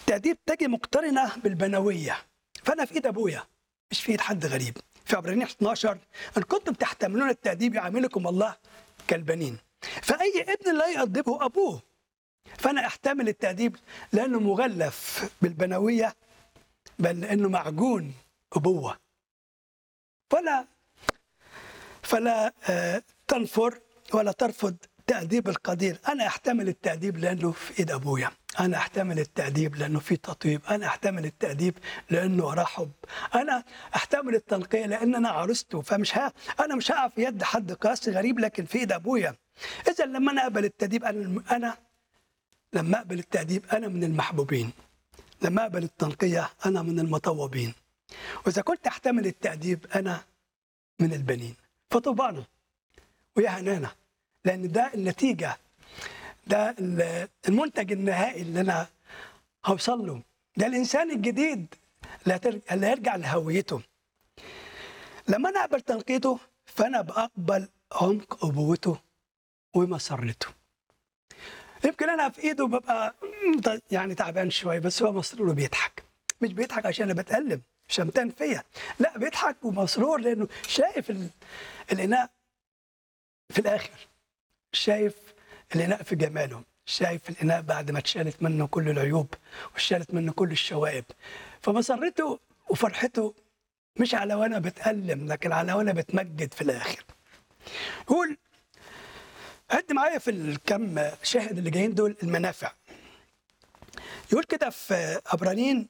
التأديب تجي مقترنة بالبنوية فأنا في إيد أبويا مش في إيد حد غريب في عبرانيين 12 إن كنتم تحتملون التأديب يعاملكم الله كالبنين فأي ابن لا يؤدبه أبوه فأنا أحتمل التأديب لأنه مغلف بالبنوية بل لأنه معجون أبوة فلا فلا آه، تنفر ولا ترفض تأديب القدير أنا أحتمل التأديب لأنه في إيد أبويا أنا أحتمل التأديب لأنه في تطيب أنا أحتمل التأديب لأنه وراه حب أنا أحتمل التنقية لأن أنا عروسته فمش ها أنا مش هقع في يد حد قاسي غريب لكن في إيد أبويا إذا لما أنا أقبل التأديب أنا أنا لما أقبل التأديب أنا من المحبوبين لما أقبل التنقية أنا من المطوبين وإذا كنت أحتمل التأديب أنا من البنين فطوبانا ويا هنانا لأن ده النتيجة ده ال- المنتج النهائي اللي أنا هوصل له ده الإنسان الجديد اللي هتر- اللي هيرجع لهويته لما أنا أقبل تنقيته فأنا بقبل عمق أبوته ومسرته يمكن انا في ايده ببقى م- يعني تعبان شويه بس هو مسرور وبيضحك مش بيضحك عشان انا بتألم شمتان فيا لا بيضحك ومسرور لانه شايف ال... الاناء في الاخر شايف الاناء في جماله شايف الاناء بعد ما اتشالت منه كل العيوب واتشالت منه كل الشوائب فمسرته وفرحته مش على وانا بتألم لكن على وانا بتمجد في الاخر يقول عد معايا في الكم شاهد اللي جايين دول المنافع يقول كده في عبرانيين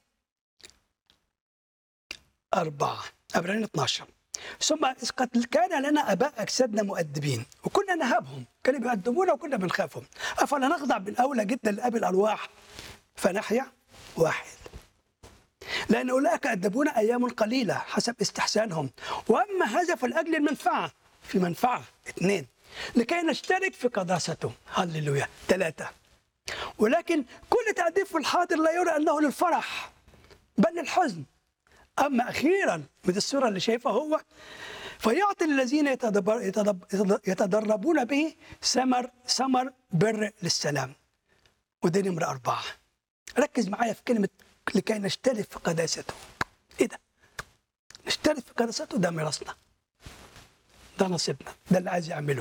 أربعة عبرانيين 12 ثم إذ قد كان لنا آباء أجسادنا مؤدبين وكنا نهابهم كانوا بيؤدبونا وكنا بنخافهم أفلا نخضع بالأولى جدا لأبي الأرواح فنحيا واحد لأن أولئك أدبونا أيام قليلة حسب استحسانهم وأما هذا فلأجل المنفعة في منفعة اثنين لكي نشترك في قداسته هللويا ثلاثة ولكن كل تأديب في الحاضر لا يرى أنه للفرح بل للحزن أما أخيرا من الصورة اللي شايفها هو فيعطي الذين يتدبر يتدب يتدربون به ثمر ثمر بر للسلام ودي نمرة أربعة ركز معايا في كلمة لكي نشترك في قداسته إيه ده؟ نشترك في قداسته ده ميراثنا ده نصيبنا ده اللي عايز يعمله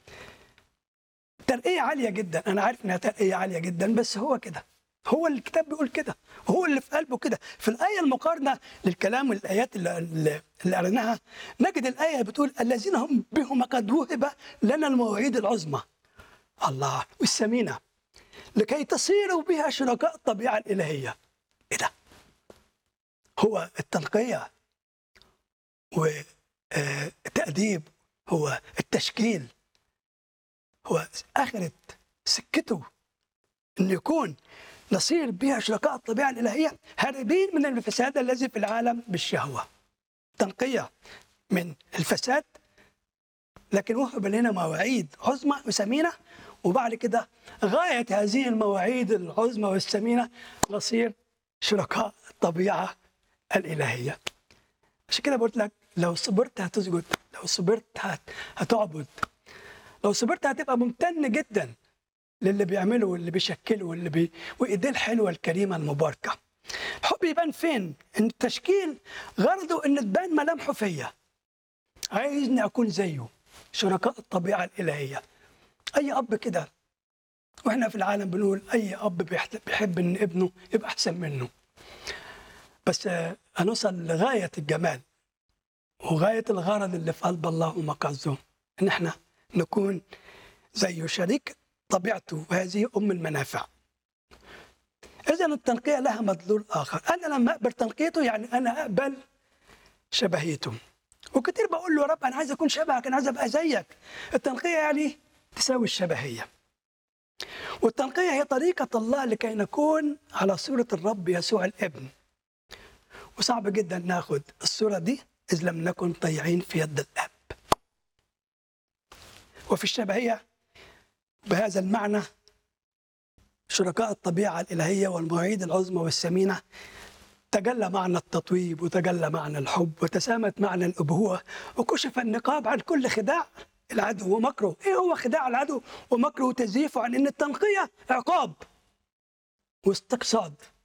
ترقية عالية جدا أنا عارف إنها ترقية عالية جدا بس هو كده هو الكتاب بيقول كده هو اللي في قلبه كده في الآية المقارنة للكلام والآيات اللي, اللي قريناها نجد الآية بتقول الذين هم بهم قد وهب لنا المواعيد العظمى الله والثمينة لكي تصيروا بها شركاء الطبيعة الإلهية إيه ده هو التنقية والتأديب هو التشكيل هو آخرة سكته أن يكون نصير بها شركاء الطبيعة الإلهية هاربين من الفساد الذي في العالم بالشهوة تنقية من الفساد لكن وهب لنا مواعيد عظمى وثمينة وبعد كده غاية هذه المواعيد العظمى والثمينة نصير شركاء الطبيعة الإلهية عشان كده قلت لك لو صبرت هتسجد لو صبرت هت... هتعبد لو صبرت هتبقى ممتن جدا للي بيعمله واللي بيشكله واللي بي... وايديه الحلوه الكريمه المباركه. الحب يبان فين؟ ان التشكيل غرضه ان تبان ملامحه فيا. عايزني اكون زيه شركاء الطبيعه الالهيه. اي اب كده واحنا في العالم بنقول اي اب بيحت- بيحب ان ابنه يبقى احسن منه. بس آه، هنوصل لغايه الجمال وغايه الغرض اللي في قلب الله ومقصده ان احنا نكون زيه شريك طبيعته وهذه ام المنافع. اذا التنقيه لها مدلول اخر، انا لما اقبل تنقيته يعني انا اقبل شبهيته. وكتير بقول له يا رب انا عايز اكون شبهك انا عايز ابقى زيك. التنقيه يعني تساوي الشبهيه. والتنقيه هي طريقه الله لكي نكون على صوره الرب يسوع الابن. وصعب جدا ناخد الصوره دي اذ لم نكن طيعين في يد الاب. وفي الشبهيه بهذا المعنى شركاء الطبيعة الإلهية والمواعيد العظمى والثمينة تجلى معنى التطويب وتجلى معنى الحب وتسامت معنى الأبوة وكشف النقاب عن كل خداع العدو ومكره إيه هو خداع العدو ومكره وتزييفه عن أن التنقية عقاب واستقصاد